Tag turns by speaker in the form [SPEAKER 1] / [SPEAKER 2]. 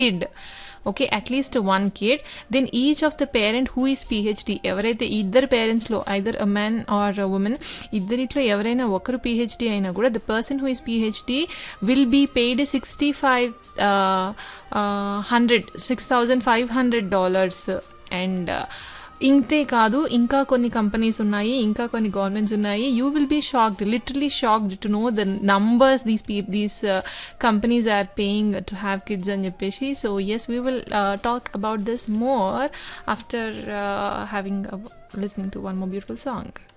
[SPEAKER 1] kid okay at least one kid then each of the parent who is PhD ఎవరైతే ఇద్దరు పేరెంట్స్లో either a man or women ఇద్దరిట్లో ఎవరైనా ఒకరు పిహెచ్డి అయినా కూడా the person who is PhD will be paid sixty five hundred six thousand five hundred dollars and ఇంతే కాదు ఇంకా కొన్ని కంపెనీస్ ఉన్నాయి ఇంకా కొన్ని గవర్నమెంట్స్ ఉన్నాయి you will be shocked literally shocked to know the numbers these p these companies are paying to have kids అని చెప్పేసి so as we will talk about this more after having listening to one more beautiful song